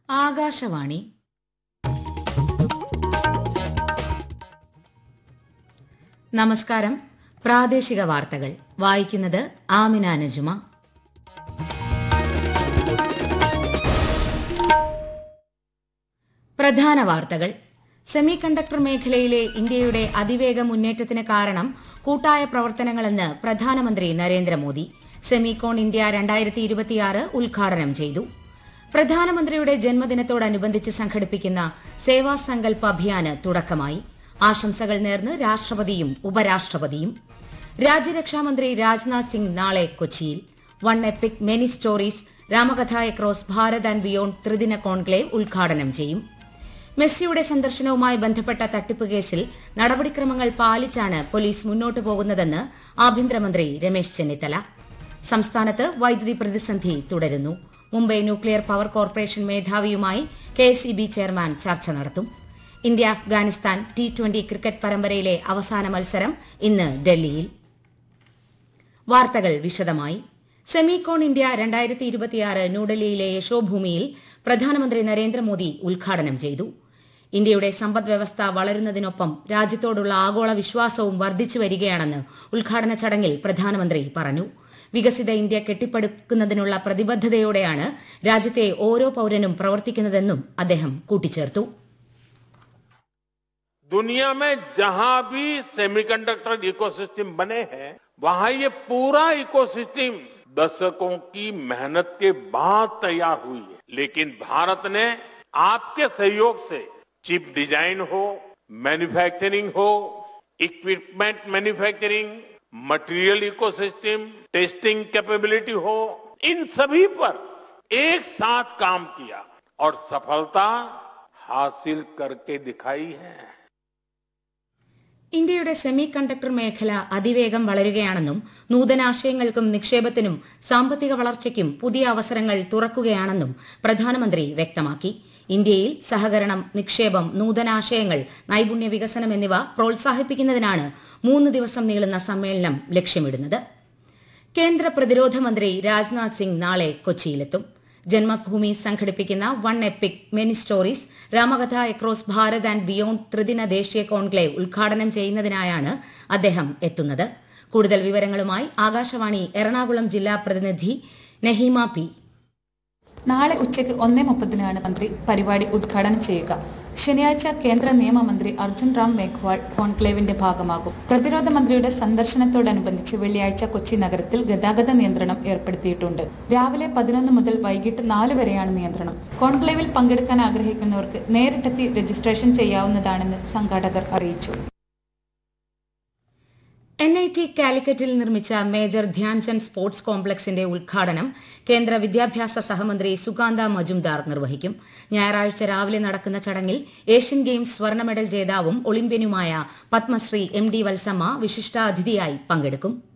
ആകാശവാണി നമസ്കാരം പ്രാദേശിക വാർത്തകൾ വായിക്കുന്നത് ആമിന നജുമ പ്രധാന വാർത്തകൾ സെമി കണ്ടക്ടർ മേഖലയിലെ ഇന്ത്യയുടെ അതിവേഗ മുന്നേറ്റത്തിന് കാരണം കൂട്ടായ പ്രവർത്തനങ്ങളെന്ന് പ്രധാനമന്ത്രി നരേന്ദ്രമോദി സെമികോൺ ഇന്ത്യ രണ്ടായിരത്തി ഇരുപത്തിയാറ് ഉദ്ഘാടനം ചെയ്തു പ്രധാനമന്ത്രിയുടെ ജന്മദിനത്തോടനുബന്ധിച്ച് സംഘടിപ്പിക്കുന്ന സേവാ സങ്കൽപ് അഭിയാന് തുടക്കമായി ആശംസകൾ നേർന്ന് രാഷ്ട്രപതിയും ഉപരാഷ്ട്രപതിയും രാജ്യരക്ഷാമന്ത്രി രാജ്നാഥ് സിംഗ് നാളെ കൊച്ചിയിൽ one epic many stories Ramakatha across Bharat and beyond ത്രിദിന കോൺക്ലേവ് ഉദ്ഘാടനം ചെയ്യും മെസ്സിയുടെ സന്ദർശനവുമായി ബന്ധപ്പെട്ട തട്ടിപ്പ് കേസിൽ നടപടിക്രമങ്ങൾ പാലിച്ചാണ് പോലീസ് മുന്നോട്ടു പോകുന്നതെന്ന് ആഭ്യന്തരമന്ത്രി രമേശ് ചെന്നിത്തല സംസ്ഥാനത്ത് വൈദ്യുതി പ്രതിസന്ധി തുടരുന്നു മുംബൈ ന്യൂക്ലിയർ പവർ കോർപ്പറേഷൻ മേധാവിയുമായി K S E B chairman ചർച്ച നടത്തും India Afghanistan T twenty cricket പരമ്പരയിലെ അവസാന മത്സരം ഇന്ന് ഡൽഹിയിൽ വാർത്തകൾ വിശദമായി സെമികോൺ ഇന്ത്യ രണ്ടായിരത്തി ഇരുപത്തിയാറ് ന്യൂഡൽഹിയിലെ യശോഭൂമിയിൽ പ്രധാനമന്ത്രി നരേന്ദ്രമോദി ഉദ്ഘാടനം ചെയ്തു ഇന്ത്യയുടെ സമ്പദ് വ്യവസ്ഥ വളരുന്നതിനൊപ്പം രാജ്യത്തോടുള്ള ആഗോള വിശ്വാസവും വർദ്ധിച്ചു വരികയാണെന്ന് ഉദ്ഘാടന ചടങ്ങിൽ പ്രധാനമന്ത്രി പറഞ്ഞു വികസിത ഇന്ത്യ കെട്ടിപ്പടുക്കുന്നതിനുള്ള പ്രതിബദ്ധതയോടെയാണ് രാജ്യത്തെ ഓരോ പൌരനും പ്രവർത്തിക്കുന്നതെന്നും അദ്ദേഹം കൂട്ടിച്ചേർത്തു दुनिया में जहां भी सेमीकंडक्टर इकोसिस्टम बने हैं वहां ये पूरा इकोसिस्टम दशकों की मेहनत के बाद तैयार हुई है लेकिन भारत ने आपके सहयोग से चिप डिजाइन हो मैन्युफैक्चरिंग हो equipment manufacturing material ecosystem testing capability हो इन सभी पर एक साथ काम किया और सफलता हासिल करके दिखाई है ഇന്ത്യയുടെ സെമി കണ്ടക്ടർ മേഖല അതിവേഗം വളരുകയാണെന്നും നൂതനാശയങ്ങൾക്കും നിക്ഷേപത്തിനും സാമ്പത്തിക വളർച്ചയ്ക്കും പുതിയ അവസരങ്ങൾ തുറക്കുകയാണെന്നും പ്രധാനമന്ത്രി വ്യക്തമാക്കി ഇന്ത്യയിൽ സഹകരണം നിക്ഷേപം നൂതനാശയങ്ങൾ നൈപുണ്യ വികസനം എന്നിവ പ്രോത്സാഹിപ്പിക്കുന്നതിനാണ് മൂന്ന് ദിവസം നീളുന്ന സമ്മേളനം ലക്ഷ്യമിടുന്നത് കേന്ദ്ര പ്രതിരോധ മന്ത്രി രാജ്നാഥ് സിംഗ് നാളെ കൊച്ചിയിലെത്തും ജന്മഭൂമി സംഘടിപ്പിക്കുന്ന one epic many stories Ramakatha across Bharat and beyond ത്രിദിന ദേശീയ കോൺക്ലേവ് ഉദ്ഘാടനം ചെയ്യുന്നതിനായാണ് അദ്ദേഹം എത്തുന്നത് കൂടുതൽ വിവരങ്ങളുമായി ആകാശവാണി എറണാകുളം ജില്ലാ പ്രതിനിധി നെഹീമ പി നാളെ ഉച്ചയ്ക്ക് ഒന്നേ മുപ്പതിനാണ് മന്ത്രി പരിപാടി ഉദ്ഘാടനം ചെയ്യുക ശനിയാഴ്ച കേന്ദ്ര നിയമമന്ത്രി അർജുൻ റാം മേഘ്വാൾ കോൺക്ലേവിന്റെ ഭാഗമാകും പ്രതിരോധ മന്ത്രിയുടെ സന്ദർശനത്തോടനുബന്ധിച്ച് വെള്ളിയാഴ്ച കൊച്ചി നഗരത്തിൽ ഗതാഗത നിയന്ത്രണം ഏർപ്പെടുത്തിയിട്ടുണ്ട് രാവിലെ പതിനൊന്ന് മുതൽ വൈകിട്ട് നാല് വരെയാണ് നിയന്ത്രണം കോൺക്ലേവിൽ പങ്കെടുക്കാൻ ആഗ്രഹിക്കുന്നവർക്ക് നേരിട്ടെത്തി രജിസ്ട്രേഷൻ ചെയ്യാവുന്നതാണെന്ന് സംഘാടകർ അറിയിച്ചു എൻ ഐ ടി കാലിക്കറ്റിൽ നിർമ്മിച്ച മേജർ ധ്യാൻചന്ദ് സ്പോർട്സ് കോംപ്ലക്സിന്റെ ഉദ്ഘാടനം കേന്ദ്ര വിദ്യാഭ്യാസ സഹമന്ത്രി സുകാന്ത മജുംദാർ നിർവഹിക്കും ഞായറാഴ്ച രാവിലെ നടക്കുന്ന ചടങ്ങിൽ ഏഷ്യൻ ഗെയിംസ് സ്വർണ്ണ മെഡൽ ജേതാവും ഒളിമ്പ്യനുമായ പത്മശ്രീ എം ഡി വത്സമ്മ വിശിഷ്ടാതിഥിയായി പങ്കെടുക്കും